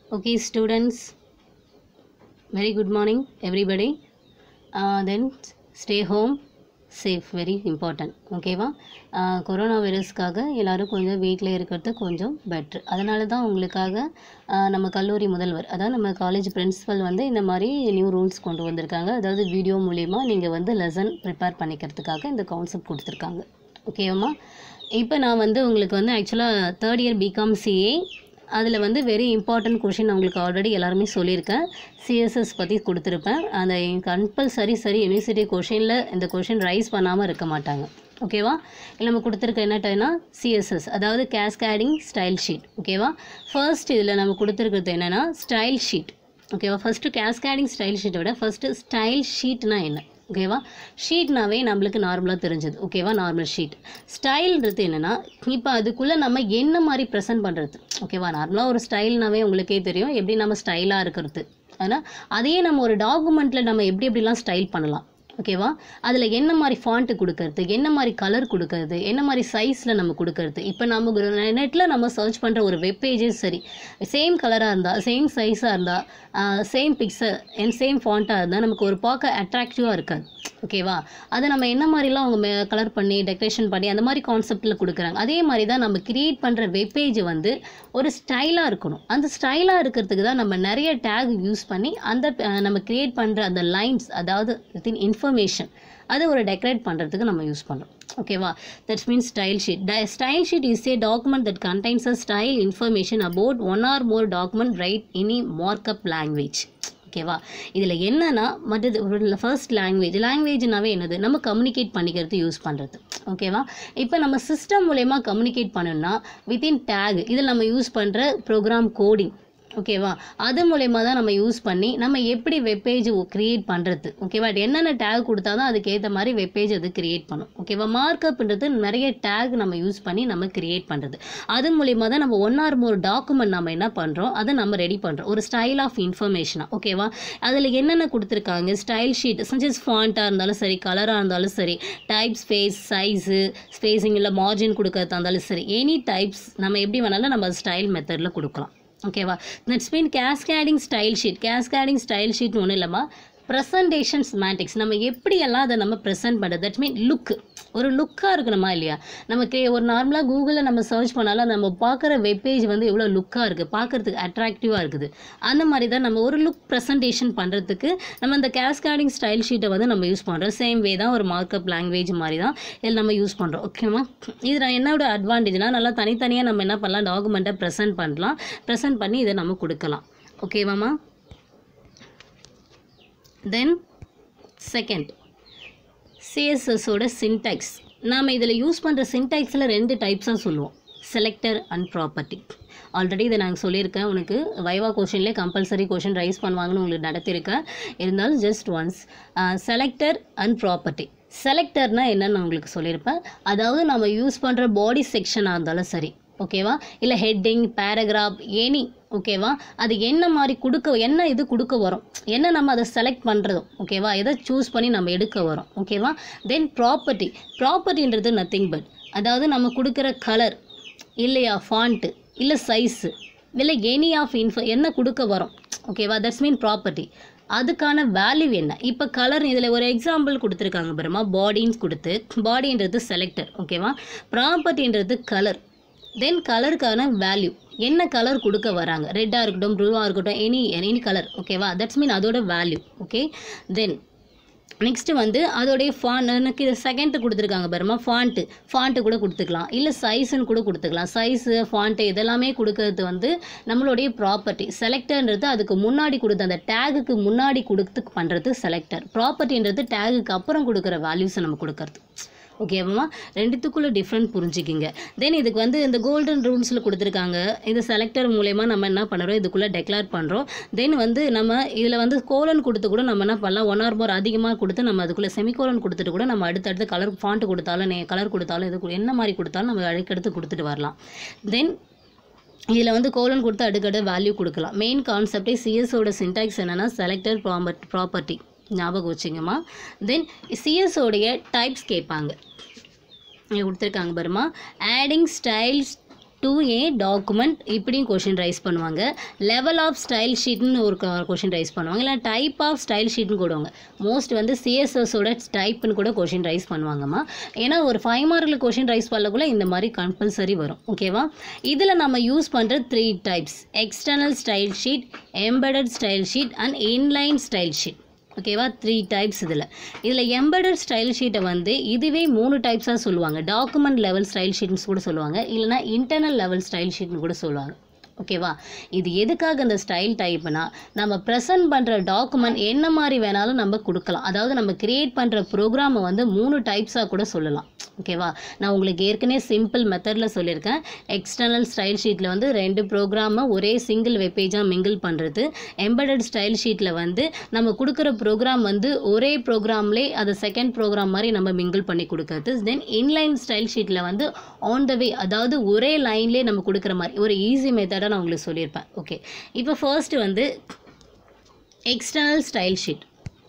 Okay, students, very good morning, everybody. Uh, then stay home, safe, very important. ஓகேவா corona வைரஸ்க்காக எல்லாரும் கொஞ்சம் வீட்டில் இருக்கிறது கொஞ்சம் பெட்ரு அதனால தான் உங்களுக்காக ஆஹ் நம்ம கல்லூரி முதல்வர் அதாவது நம்ம காலேஜ் பிரின்சிபல் வந்து இந்த மாதிரி நியூ ரூல்ஸ் கொண்டு வந்திருக்காங்க அதாவது வீடியோ மூலிமா நீங்கள் வந்து லெசன் ப்ரிப்பேர் பண்ணிக்கிறதுக்காக இந்த கான்செப்ட் கொடுத்துருக்காங்க ஓகேவாம்மா இப்போ நான் வந்து உங்களுக்கு வந்து ஆக்சுவலாக தேர்ட் இயர் பிகாம் சிஏ அதில் வந்து வெரி இம்பார்ட்டன்ட் கொஷின் உங்களுக்கு ஆல்ரெடி எல்லாருமே சொல்லியிருக்கேன் சிஎஸ்எஸ் பற்றி கொடுத்துருப்பேன் அந்த கம்பல்சரி சரி யூனிவர்சிட்டி கொஷினில் இந்த கொஷின் ரைஸ் பண்ணாமல் இருக்க மாட்டாங்க ஓகேவா இல்லை நம்ம கொடுத்துருக்க என்ன டைம்னா சிஎஸ்எஸ் அதாவது கேஸ்கேடிங் ஸ்டைல் ஷீட் ஓகேவா ஃபர்ஸ்ட் இதில் நம்ம கொடுத்துருக்கிறது என்னென்னா ஸ்டைல் ஷீட் ஓகேவா ஃபஸ்ட்டு கேஸ்கேடிங் ஸ்டைல் ஷீட்டை விட ஃபஸ்ட்டு ஸ்டைல் ஷீட்னா என்ன ஓகேவா ஷீட்னாவே நம்மளுக்கு நார்மலாக தெரிஞ்சது ஓகேவா நார்மல் ஷீட் ஸ்டைல்ன்றது என்னென்னா இப்போ அதுக்குள்ளே நம்ம என்ன மாதிரி ப்ரெசென்ட் பண்ணுறது ஓகேவா நார்மலாக ஒரு ஸ்டைல்னாவே உங்களுக்கே தெரியும் எப்படி நம்ம ஸ்டைலாக இருக்கிறது ஆனால் அதையே நம்ம ஒரு டாக்குமெண்ட்டில் நம்ம எப்படி எப்படிலாம் ஸ்டைல் பண்ணலாம் ஓகேவா அதில் என்ன மாதிரி ஃபாண்ட்டு கொடுக்கறது என்ன மாதிரி கலர் கொடுக்கறது என்ன மாதிரி சைஸில் நம்ம கொடுக்கறது இப்போ நம்ம நெட்டில் நம்ம சர்ச் பண்ணுற ஒரு வெப் பேஜே சரி சேம் கலராக இருந்தால் சேம் சைஸாக இருந்தால் சேம் பிக்சர் அண்ட் சேம் ஃபாண்ட்டாக இருந்தால் நமக்கு ஒரு பார்க்க அட்ராக்டிவாக இருக்காது ஓகேவா அதை நம்ம என்ன மாதிரிலாம் அவங்க கலர் பண்ணி டெக்கரேஷன் பண்ணி அந்த மாதிரி கான்செப்டில் கொடுக்குறாங்க அதே மாதிரி தான் நம்ம கிரியேட் பண்ணுற வெப்பேஜ் வந்து ஒரு ஸ்டைலாக இருக்கணும் அந்த ஸ்டைலாக இருக்கிறதுக்கு தான் நம்ம நிறைய டேக் யூஸ் பண்ணி அந்த அஹ், நம்ம கிரியேட் பண்ணுற அந்த லைன்ஸ் அதாவது வித்தின் இன்ஃபர்மேஷன் அதை ஒரு டெக்கரேட் பண்ணுறதுக்கு நம்ம யூஸ் பண்ணுறோம் ஓகேவா that's means style sheet style sheet is a document that contains a style information about one or more document written in a markup language ஓகேவா இதில் என்னன்னா மற்றது ஒரு ஃபர்ஸ்ட் லாங்குவேஜ் லாங்குவேஜ்னாவே என்னது நம்ம கம்யூனிகேட் பண்ணிக்கிறது யூஸ் பண்ணுறது ஓகேவா இப்போ நம்ம சிஸ்டம் மூலயமா கம்யூனிகேட் பண்ணணும்னா வித்தின் டேக் இதில் நம்ம யூஸ் பண்ணுற ப்ரோக்ராம் கோடிங் ஓகேவா அது மூலயமா தான் நம்ம யூஸ் பண்ணி நம்ம எப்படி வெப்பேஜ் கிரியேட் பண்ணுறது ஓகேவா என்னென்ன டேக் கொடுத்தா தான் அதுக்கேற்ற மாதிரி வெப்பேஜ் அது கிரியேட் பண்ணும் ஓகேவா மார்க்கப்ன்றது நிறைய டேக் நம்ம யூஸ் பண்ணி நம்ம கிரியேட் பண்ணுறது அது மூலயமா தான் நம்ம ஒன் ஆர் மோர் டாக்குமெண்ட் நம்ம என்ன பண்ணுறோம் அதை நம்ம ரெடி பண்ணுறோம் ஒரு ஸ்டைல் ஆஃப் இன்ஃபர்மேஷனாக ஓகேவா அதில் என்னென்ன கொடுத்துருக்காங்க ஸ்டைல் ஷீட் சஞ்சஸ் ஃபாண்ட்டாக இருந்தாலும் சரி கலராக இருந்தாலும் சரி டைப் ஸ்பேஸ் சைஸு ஸ்பேஸிங் இல்லை மார்ஜின் கொடுக்கறதா இருந்தாலும் சரி எனி டைப்ஸ் நம்ம எப்படி வேணாலும் நம்ம ஸ்டைல் மெத்தடில் கொடுக்கலாம் ஓகேவா that's mean cascading style sheet cascading style sheet ஒன்றும் இல்லைம்மா ப்ரெசன்டேஷன் ஸ்மேட்டிக்ஸ் நம்ம எப்படியெல்லாம் அதை நம்ம ப்ரெசென்ட் பண்ணுறது தட் மீன் லுக்கு ஒரு லுக்காக இருக்கணுமா இல்லையா நமக்கு ஒரு நார்மலாக கூகுளில் நம்ம சர்ச் பண்ணாலும் நம்ம பார்க்குற வெப்பேஜ் வந்து எவ்வளோ லுக்காக இருக்குது பார்க்குறதுக்கு அட்ராக்டிவாக இருக்குது அந்த மாதிரி தான் நம்ம ஒரு லுக் ப்ரெசன்டேஷன் பண்ணுறதுக்கு நம்ம இந்த கேஸ்கேடிங் ஸ்டைல் ஷீட்டை வந்து நம்ம யூஸ் பண்ணுறோம் சேம் வே தான் ஒரு மார்க்கப் லாங்குவேஜ் மாதிரி தான் இதில் நம்ம யூஸ் பண்ணுறோம் ஓகேவா இதில் என்னோட அட்வான்டேஜ்னா நல்லா தனித்தனியாக நம்ம என்ன பண்ணலாம் டாக்குமெண்ட்டை ப்ரெசென்ட் பண்ணலாம் ப்ரெசென்ட் பண்ணி இதை நம்ம கொடுக்கலாம் ஓகேவாம்மா தென் செகண்ட் சிஎஸ்எஸோட சின்டாக்ஸ் நாம் இதில் யூஸ் பண்ணுற சின்டாக்ஸில் ரெண்டு டைப்ஸாக சொல்லுவோம் செலக்டர் அண்ட் ப்ராப்பர்ட்டி ஆல்ரெடி இதை நாங்கள் சொல்லியிருக்கேன் உனக்கு வைவா கொஷின்லேயே கம்பல்சரி கொஷின் ரைஸ் பண்ணுவாங்கன்னு உங்களுக்கு நடத்தியிருக்கேன் இருந்தாலும் just once selector and property செலக்டர்னால் என்னன்னு நான் உங்களுக்கு சொல்லியிருப்பேன் அதாவது நம்ம யூஸ் பண்ணுற பாடி செக்ஷனாக இருந்தாலும் சரி ஓகேவா இல்லை ஹெட்டிங் பேராகிராஃப் எனி ஓகேவா அது என்ன மாதிரி கொடுக்க என்ன இது கொடுக்க வரும் என்ன நம்ம அதை செலக்ட் பண்ணுறதும் ஓகேவா எதை சூஸ் பண்ணி நம்ம எடுக்க வரோம் ஓகேவா தென் ப்ராப்பர்ட்டி ப்ராப்பர்ட்டின்றது நத்திங் பட் அதாவது நம்ம கொடுக்குற கலர் இல்லையா ஃபாண்ட்டு இல்லை சைஸு இல்லை எனி ஆஃப் இன்ஃபோ என்ன கொடுக்க வரோம் ஓகேவா தட்ஸ் மீன் ப்ராப்பர்ட்டி அதுக்கான வேல்யூ என்ன இப்போ கலர் இதில் ஒரு எக்ஸாம்பிள் கொடுத்துருக்காங்க பாருமா பாடின்னு கொடுத்து பாடின்றது செலக்டர் ஓகேவா ப்ராப்பர்ட்டின்றது கலர் தென் கலருக்கான வேல்யூ என்ன கலர் கொடுக்க வராங்க ரெட்டாக இருக்கட்டும் ப்ளூவாக இருக்கட்டும் எனி எனி கலர் ஓகேவா தட்ஸ் மீன் அதோட வேல்யூ ஓகே தென் நெக்ஸ்ட்டு வந்து அதோடைய ஃபான் எனக்கு இது செகண்ட் கொடுத்துருக்காங்க பாருமா ஃபாண்ட்டு ஃபாண்ட்டு கூட கொடுத்துக்கலாம் இல்லை சைஸுன்னு கூட கொடுத்துக்கலாம் சைஸு ஃபாண்ட்டு இதெல்லாமே கொடுக்கறது வந்து நம்மளுடைய ப்ராப்பர்ட்டி செலக்டர்ன்றது அதுக்கு முன்னாடி கொடுத்த அந்த டேகுக்கு முன்னாடி கொடுத்து பண்ணுறது செலக்டர் ப்ராப்பர்ட்டின்றது டேகுக்கு அப்புறம் கொடுக்குற வேல்யூஸை நம்ம கொடுக்கறது ஓகேவா ரெண்டுத்துக்குள்ளே டிஃப்ரெண்ட் புரிஞ்சுக்கிங்க தென் இதுக்கு வந்து இந்த கோல்டன் ரூல்ஸில் கொடுத்துருக்காங்க இது செலக்டர் மூலயமா நம்ம என்ன பண்ணுறோம் இதுக்குள்ளே டெக்ளேர் பண்ணுறோம் தென் வந்து நம்ம இதில் வந்து கோலன் கொடுத்து கூட நம்ம என்ன பண்ணலாம் ஒன் ஆர் மோர் அதிகமாக கொடுத்து நம்ம அதுக்குள்ளே செமிகோலன் கொடுத்துட்டு கூட நம்ம அடுத்தடுத்து கலர் ஃபாண்ட் கொடுத்தாலும் நே கலர் கொடுத்தாலும் இது கு- என்ன மாதிரி கொடுத்தாலும் நம்ம அடுக்கடுத்து கொடுத்துட்டு வரலாம் தென் இதில் வந்து கோலன் கொடுத்து அடுக்கடுத்து வேல்யூ கொடுக்கலாம் மெயின் கான்செப்டே சிஎஸோட சின்டாக்ஸ் என்னென்னா செலக்டட் ப்ராபர்ட் ப்ராப்பர்ட்டி ஞாபகம் வச்சுங்கம்மா தென் சிஎஸோடைய டைப்ஸ் கேட்பாங்க இங்கே கொடுத்துருக்காங்க பாருமா adding styles to a document இப்படியும் கொஷின் ரைஸ் பண்ணுவாங்க லெவல் ஆஃப் ஸ்டைல் ஷீட்னு ஒரு கொஷின் ரைஸ் பண்ணுவாங்க இல்லை டைப் ஆஃப் ஸ்டைல் ஷீட்னு கூடுவாங்க மோஸ்ட் வந்து சிஎஸ்எஸோட டைப்னு கூட கொஷின் ரைஸ் பண்ணுவாங்கம்மா ஏன்னா ஒரு ஃபைவ் மார்க்கில் கொஷின் ரைஸ் பண்ணக்குள்ள இந்த மாதிரி கம்பல்சரி வரும் ஓகேவா இதில் நம்ம யூஸ் பண்ணுற three types external style sheet embedded style sheet and inline style sheet ஓகேவா த்ரீ டைப்ஸ் இதில் இதில் எம்பெடட் ஸ்டைல் ஷீட்டை வந்து இதுவே மூணு டைப்ஸாக சொல்லுவாங்க டாக்குமெண்ட் லெவல் ஸ்டைல் ஷீட்னு கூட சொல்லுவாங்க இல்லைனா இன்டர்னல் லெவல் ஸ்டைல் ஷீட்னு கூட சொல்லுவாங்க ஓகேவா இது எதுக்காக இந்த ஸ்டைல் டைப்னா நம்ம ப்ரெசென்ட் பண்ணுற டாக்குமெண்ட் என்ன மாதிரி வேணாலும் நம்ம கொடுக்கலாம் அதாவது நம்ம கிரியேட் பண்ணுற ப்ரோக்ராமை வந்து மூணு டைப்ஸாக கூட சொல்லலாம் ஓகேவா நான் உங்களுக்கு ஏற்கனவே சிம்பிள் மெத்தடில் சொல்லியிருக்கேன் எக்ஸ்டர்னல் ஸ்டைல் ஷீட்டில் வந்து ரெண்டு ப்ரோக்ராமை ஒரே சிங்கிள் வெப்பேஜாக மிங்கிள் பண்ணுறது எம்பெடட் ஸ்டைல் ஷீட்டில் வந்து நம்ம கொடுக்குற ப்ரோக்ராம் வந்து ஒரே ப்ரோக்ராம்லே அதை செகண்ட் ப்ரோக்ராம் மாதிரி நம்ம மிங்கிள் பண்ணி கொடுக்கறது தென் இன்லைன் ஸ்டைல் ஷீட்டில் வந்து ஆன் த வே அதாவது ஒரே லைன்லேயே நம்ம கொடுக்குற மாதிரி ஒரு ஈஸி மெத்தடாக நான் உங்களுக்கு சொல்லியிருப்பேன் ஓகே இப்போ ஃபர்ஸ்ட் வந்து எக்ஸ்டர்னல் ஸ்டைல் ஷீட்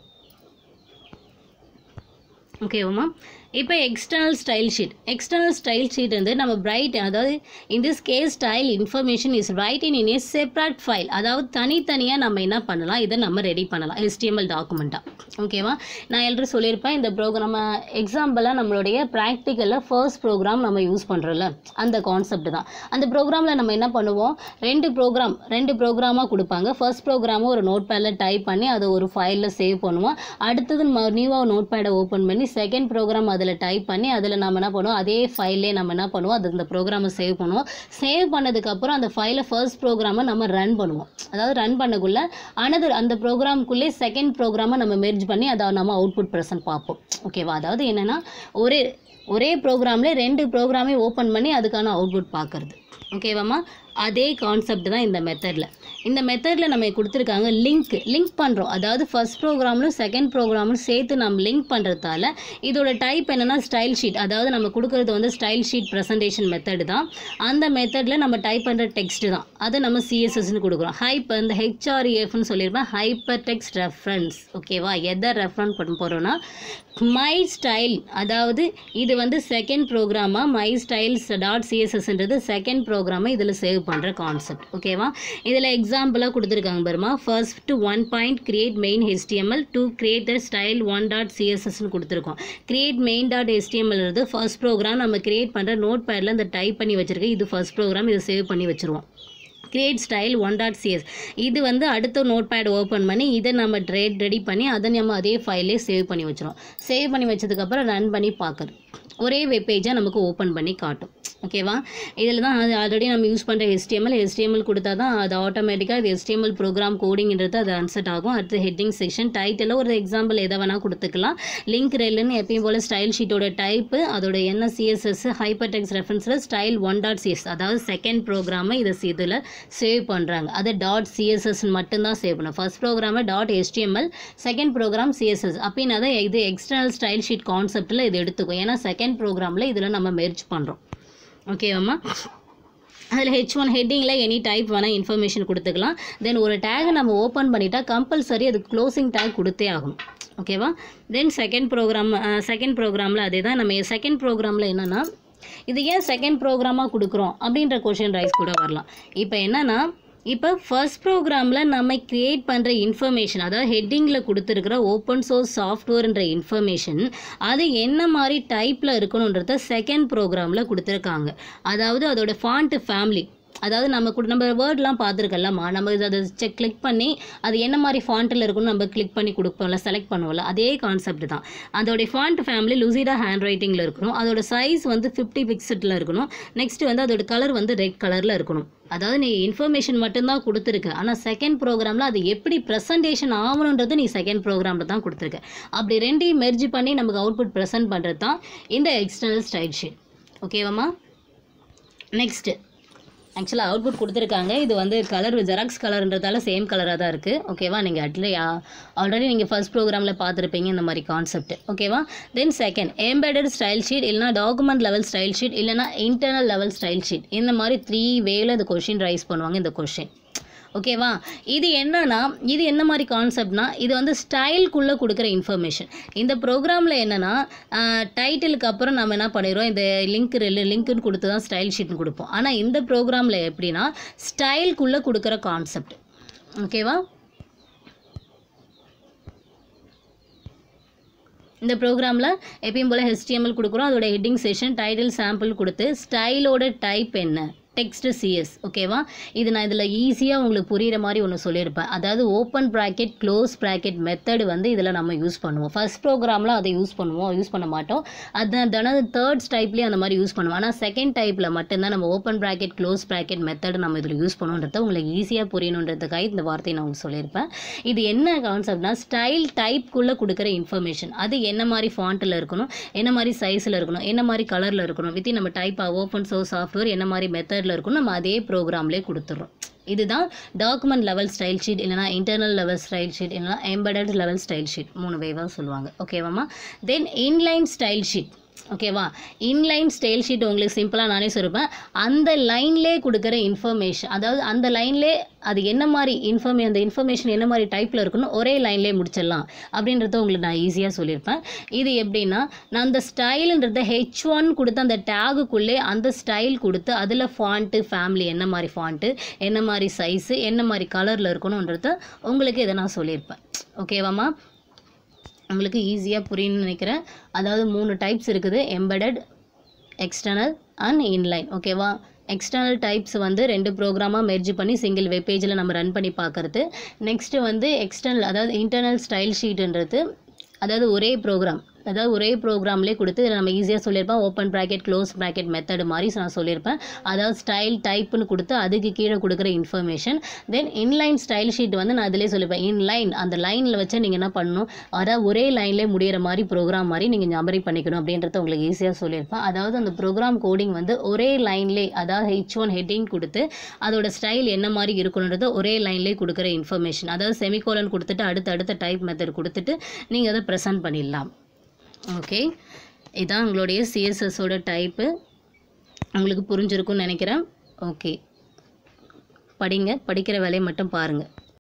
ஓகேவாம்மா இப்போ external style sheet external style sheet வந்து நம்ம பிரைட் அதாவது in this case style information is written in in a separate file அதாவது தனித்தனியாக நம்ம என்ன பண்ணலாம் இதை நம்ம ரெடி பண்ணலாம் HTML டாக்குமெண்ட்டாக ஓகேவா நான் எல்லோரும் சொல்லியிருப்பேன் இந்த ப்ரோக்ராம் எக்ஸாம்பிளாக நம்மளுடைய ப்ராக்டிக்கலில் ஃபர்ஸ்ட் ப்ரோக்ராம் நம்ம யூஸ் பண்ணுறோம்ல அந்த கான்செப்ட் தான் அந்த ப்ரோக்ராமில் நம்ம என்ன பண்ணுவோம் ரெண்டு ப்ரோக்ராம் ரெண்டு ப்ரோக்ராமாக கொடுப்பாங்க ஃபர்ஸ்ட் ப்ரோக்ராமும் ஒரு நோட் பேடில் டைப் பண்ணி அதை ஒரு ஃபைலில் சேவ் பண்ணுவோம் அடுத்தது நியூவாக நோட் பேடை ஓப்பன் பண்ணி செகண்ட் ப்ரோக்ராம் அதில் டைப் பண்ணி அதில் நம்ம என்ன பண்ணுவோம் அதே ஃபைல்லே நம்ம என்ன பண்ணுவோம் அது இந்த ப்ரோக்ராமை சேவ் பண்ணுவோம் சேவ் பண்ணதுக்கப்புறம் அந்த ஃபைலை ஃபர்ஸ்ட் ப்ரோக்ராமை நம்ம ரன் பண்ணுவோம் அதாவது ரன் பண்ணக்குள்ள அனதர் அந்த ப்ரோக்ராம்குள்ளே செகண்ட் ப்ரோக்ராமை நம்ம மெர்ஜ் பண்ணி அதை நம்ம அவுட்புட் ப்ரெசன்ட் பார்ப்போம் ஓகேவா அதாவது என்னென்னா ஒரே ஒரே ப்ரோக்ராம்லேயே ரெண்டு ப்ரோக்ராமே ஓப்பன் பண்ணி அதுக்கான அவுட்புட் பார்க்குறது ஓகேவாம்மா அதே கான்செப்ட் தான் இந்த மெத்தடில் இந்த மெத்தடில் நம்ம கொடுத்துருக்காங்க லிங்க் லிங்க் பண்ணுறோம் அதாவது ஃபர்ஸ்ட் ப்ரோக்ராம்லும் செகண்ட் ப்ரோக்ராமும் சேர்த்து நம்ம லிங்க் பண்ணுறதால இதோட டைப் என்னென்னா ஸ்டைல் ஷீட் அதாவது நம்ம கொடுக்குறது வந்து ஸ்டைல் ஷீட் ப்ரெசன்டேஷன் மெத்தடு தான் அந்த மெத்தடில் நம்ம டைப் பண்ணுற டெக்ஸ்ட் தான் அதை நம்ம சிஎஸ்எஸ்னு கொடுக்குறோம் ஹைப் இந்த ஹெச்ஆர்இஎஃப்னு சொல்லியிருப்பேன் ஹைப்பர் டெக்ஸ்ட் ரெஃபரன்ஸ் ஓகேவா எதை ரெஃபரன்ஸ் பண்ண போகிறோன்னா மை ஸ்டைல் அதாவது இது வந்து செகண்ட் ப்ரோக்ராமாக மை ஸ்டைல்ஸ் டாட் சிஎஸ்எஸ்ன்றது செகண்ட் ப்ரோக்ராமை இதில் சேவ் பண்ணுற கான்செப்ட் ஓகேவா இதில் எக்ஸாம்பிளாக கொடுத்துருக்காங்க பாருமா first one point create main HTML to create the style one dot சிஎஸ்எஸ்னு கொடுத்துருக்கோம் கிரியேட் மெயின் டாட் ஹெச்டிஎம்எல்றது ஃபர்ஸ்ட் ப்ரோக்ராம் நம்ம கிரியேட் பண்ணுற நோட் பேடில் இந்த டைப் பண்ணி வச்சிருக்கேன் இது ஃபர்ஸ்ட் ப்ரோக்ராம் இதை சேவ் பண்ணி வச்சுருவோம் create style one dot CS இது வந்து அடுத்த நோட் பேட் ஓப்பன் பண்ணி இதை நம்ம ட்ரேட் ரெடி பண்ணி அதை நம்ம அதே ஃபைலே சேவ் பண்ணி வச்சிரும் சேவ் பண்ணி வச்சதுக்கப்புறம் ரன் பண்ணி பார்க்குறது ஒரே வெப்பேஜாக நமக்கு ஓப்பன் பண்ணி காட்டும் ஓகேவா இதில் தான் அது ஆல்ரெடி நம்ம யூஸ் பண்ணுற HTML HTML கொடுத்தா தான் அது ஆட்டோமேட்டிக்காக இது HTML ப்ரோக்ராம் கோடிங்கிறது அது அன்செட் ஆகும் அடுத்து ஹெட்டிங் செக்ஷன் டைட்டில் ஒரு எக்ஸாம்பிள் எதை வேணால் கொடுத்துக்கலாம் லிங்க் ரெல்லுன்னு எப்பயும் போல் ஸ்டைல் ஷீட்டோட டைப்பு அதோட என்ன சிஎஸ்எஸ் ஹைப்பர் டெக்ஸ் ரெஃபரன்ஸில் ஸ்டைல் ஒன் டாட் சிஎஸ் அதாவது செகண்ட் ப்ரோக்ராமை இதை இதில் சேவ் பண்ணுறாங்க அதை டாட் சிஎஸ்எஸ் மட்டும்தான் சேவ் பண்ணும் ஃபர்ஸ்ட் ப்ரோக்ராமை dot HTML second program CSS அப்படின்னா தான் இது எக்ஸ்டர்னல் ஸ்டைல் ஷீட் கான்செப்ட்டில் இது எடுத்துக்கும் ஏன்னா செகண்ட் ப்ரோக்ராமில் இதில் நம்ம மெர்ஜ் பண்ணுறோம் ஓகேவாம்மா அதில் ஹெச் ஒன் ஹெட்டிங்கில் எனி டைப் வேணால் இன்ஃபர்மேஷன் கொடுத்துக்கலாம் தென் ஒரு டேகை நம்ம ஓப்பன் பண்ணிட்டா கம்பல்சரி அது க்ளோசிங் டேக் கொடுத்தே ஆகணும் ஓகேவா தென் செகண்ட் ப்ரோக்ராம் செகண்ட் ப்ரோக்ராமில் அதே தான் நம்ம செகண்ட் ப்ரோக்ராமில் என்னென்னா இது ஏன் செகண்ட் ப்ரோக்ராமாக கொடுக்குறோம் அப்படின்ற கொஷின் ரைஸ் கூட வரலாம் இப்போ என்னென்னா இப்போ ஃபர்ஸ்ட் ப்ரோக்ராமில் நம்ம கிரியேட் பண்ணுற இன்ஃபர்மேஷன் அதாவது ஹெட்டிங்கில் கொடுத்துருக்குற ஓப்பன் சோர்ஸ் சாஃப்ட்வேர்ன்ற இன்ஃபர்மேஷன் அது என்ன மாதிரி டைப்பில் இருக்கணுன்றத செகண்ட் ப்ரோக்ராமில் கொடுத்துருக்காங்க அதாவது அதோட ஃபாண்ட் ஃபேமிலி அதாவது நம்ம கூட நம்ம வேர்ட்லாம் பார்த்துருக்கலாமா நம்ம இதை அதை செக் கிளிக் பண்ணி அது என்ன மாதிரி ஃபாண்ட்டில் இருக்குன்னு நம்ம கிளிக் பண்ணி கொடுப்போம்ல செலக்ட் பண்ணுவோம்ல அதே கான்செப்ட் தான் அதோடைய ஃபாண்ட் ஃபேமிலி லுசிடா ஹேண்ட் ரைட்டிங்கில் இருக்கணும் அதோட சைஸ் வந்து ஃபிஃப்டி பிக்சட்டில் இருக்கணும் நெக்ஸ்ட் வந்து அதோட கலர் வந்து ரெட் கலரில் இருக்கணும் அதாவது நீ இன்ஃபர்மேஷன் மட்டும்தான் கொடுத்துருக்க ஆனால் செகண்ட் ப்ரோக்ராமில் அது எப்படி ப்ரெசன்டேஷன் ஆகணுன்றது நீ செகண்ட் ப்ரோக்ராமில் தான் கொடுத்துருக்க அப்படி ரெண்டையும் மெர்ஜ் பண்ணி நமக்கு அவுட்புட் ப்ரெசென்ட் பண்ணுறது தான் இந்த எக்ஸ்டர்னல் ஸ்டைல் ஷீட் ஓகேவாம்மா நெக்ஸ்ட்டு ஆக்சுவலாக அவுட்புட் கொடுத்துருக்காங்க இது வந்து கலர் ஜெராக்ஸ் கலர்ன்றதால சேம் கலராக தான் இருக்குது ஓகேவா நீங்கள் அட்லி ஆல்ரெடி நீங்கள் ஃபர்ஸ்ட் ப்ரோக்ராமில் பார்த்துருப்பீங்க இந்த மாதிரி கான்செப்ட் ஓகேவா then second embedded style sheet இல்லைனா டாக்குமெண்ட் லெவல் ஸ்டைல் ஷீட் இல்லைனா இன்டர்னல் லெவல் ஸ்டைல் ஷீட் இந்த மாதிரி த்ரீ வேல இந்த கொஷின் ரைஸ் பண்ணுவாங்க இந்த கொஷின் ஓகேவா இது என்னன்னா இது என்ன மாதிரி கான்செப்ட்னா இது வந்து ஸ்டைல்குள்ளே கொடுக்குற இன்ஃபர்மேஷன் இந்த ப்ரோக்ராமில் என்னென்னா டைட்டிலுக்கு அப்புறம் நம்ம என்ன பண்ணிடுறோம் இந்த லிங்க் லிங்க்குன்னு கொடுத்து தான் ஸ்டைல் ஷீட்னு கொடுப்போம் ஆனால் இந்த ப்ரோக்ராமில் எப்படின்னா ஸ்டைல்குள்ளே கொடுக்குற கான்செப்ட் ஓகேவா இந்த ப்ரோக்ராமில் எப்பயும் போல் ஹெச்டிஎம்எல் கொடுக்குறோம் அதோட ஹெட்டிங் செஷன் டைட்டில் சாம்பிள் கொடுத்து ஸ்டைலோட டைப் என்ன டெக்ஸ்ட் சிஎஸ் ஓகேவா இது நான் இதில் ஈஸியாக உங்களுக்கு புரிகிற மாதிரி ஒன்று சொல்லியிருப்பேன் அதாவது open bracket close bracket method வந்து இதில் நம்ம யூஸ் பண்ணுவோம் ஃபர்ஸ்ட் ப்ரோக்ராமில் அதை யூஸ் பண்ணுவோம் யூஸ் பண்ண மாட்டோம் அதான் தானே தேர்ட் டைப்லேயும் அந்த மாதிரி யூஸ் பண்ணுவோம் ஆனால் செகண்ட் டைப்பில் மட்டும்தான் நம்ம open bracket close bracket method நம்ம இதில் யூஸ் பண்ணுன்றத உங்களுக்கு ஈஸியாக புரியணுன்றதுக்காக இந்த வார்த்தையை நான் உங்களுக்கு சொல்லியிருப்பேன் இது என்ன கான்செப்ட்னா ஸ்டைல் டைப்குள்ளே கொடுக்குற இன்ஃபர்மேஷன் அது என்ன மாதிரி ஃபாண்ட்டில் இருக்கணும் என்ன மாதிரி சைஸில் இருக்கணும் என்ன மாதிரி கலரில் இருக்கணும் வித்தி நம்ம டைப் ஓப்பன் சோர்ஸ் சாஃப்ட்வேர் என்ன மாதிரி மெத்தடில் இருக்கணும் நம்ம அதே ப்ரோக்ராம்லேயே கொடுத்துட்றோம் இதுதான் டாக்குமெண்ட் லெவல் ஸ்டைல் ஷீட் இல்லைனா இன்டர்னல் லெவல் ஸ்டைல் ஷீட் இல்லைனா எம்படட் லெவல் ஸ்டைல் ஷீட் மூணு வேவாக சொல்லுவாங்க ஓகேவாம்மா தென் இன்லைன் ஸ்டைல் ஷீட் ஓகேவா இன்லைன் ஸ்டைல் ஷீட் உங்களுக்கு சிம்பிளாக நானே சொல்லிருப்பேன் அந்த லைன்லேயே கொடுக்குற இன்ஃபர்மேஷன் அதாவது அந்த லைன்லேயே அது என்ன மாதிரி இன்ஃபர்மே அந்த இன்ஃபர்மேஷன் என்ன மாதிரி டைப்பில் இருக்குன்னு ஒரே லைன்லேயே முடிச்சிடலாம் அப்படின்றத உங்களுக்கு நான் ஈஸியாக சொல்லியிருப்பேன் இது எப்படின்னா நான் அந்த ஸ்டைலுன்றத ஹெச் ஒன் கொடுத்து அந்த டேகுக்குள்ளே அந்த ஸ்டைல் கொடுத்து அதில் ஃபாண்ட்டு ஃபேமிலி என்ன மாதிரி ஃபாண்ட்டு என்ன மாதிரி சைஸு என்ன மாதிரி கலரில் இருக்கணுன்றத உங்களுக்கு இதை நான் சொல்லியிருப்பேன் ஓகேவாம்மா உங்களுக்கு ஈஸியாக புரியும்னு நினைக்கிறேன் அதாவது மூணு டைப்ஸ் இருக்குது எம்பெடட் எக்ஸ்டர்னல் அண்ட் இன்லைன் ஓகேவா எக்ஸ்டர்னல் டைப்ஸ் வந்து ரெண்டு ப்ரோக்ராமாக மெர்ஜ் பண்ணி சிங்கிள் வெப் பேஜில் நம்ம ரன் பண்ணி பார்க்குறது நெக்ஸ்ட்டு வந்து எக்ஸ்டர்னல் அதாவது இன்டர்னல் ஸ்டைல் ஷீட்டுன்றது அதாவது ஒரே ப்ரோக்ராம் அதாவது ஒரே ப்ரோக்ராம்லேயே கொடுத்து இதில் நம்ம ஈஸியாக சொல்லியிருப்பேன் open bracket close bracket method மாதிரி நான் சொல்லியிருப்பேன் அதாவது ஸ்டைல் டைப்னு கொடுத்து அதுக்கு கீழே கொடுக்குற information then inline style sheet வந்து நான் அதிலே சொல்லியிருப்பேன் இன்லைன் அந்த லைனில் வச்சு நீங்கள் என்ன பண்ணணும் அதாவது ஒரே லைன்லேயே முடியிற மாதிரி ப்ரோக்ராம் மாதிரி நீங்கள் ஞாபகம் பண்ணிக்கணும் அப்படின்றத உங்களுக்கு ஈஸியாக சொல்லியிருப்பேன் அதாவது அந்த ப்ரோக்ராம் கோடிங் வந்து ஒரே லைன்லேயே அதாவது ஹெச் ஒன் ஹெட்டிங் கொடுத்து அதோட ஸ்டைல் என்ன மாதிரி இருக்கணுன்றது ஒரே லைன்லேயே கொடுக்குற இன்ஃபர்மேஷன் அதாவது செமிகோலன் கொடுத்துட்டு அடுத்த அடுத்த டைப் மெத்தட் கொடுத்துட்டு நீங்கள் அதை ப்ரெசென்ட் பண்ணிடலாம் ஓகே இதான் உங்களுடைய சிஎஸ்எஸோட டைப்பு உங்களுக்கு புரிஞ்சிருக்கும்னு நினைக்கிறேன் ஓகே படிங்க படிக்கிற வேலையை மட்டும் பாருங்கள்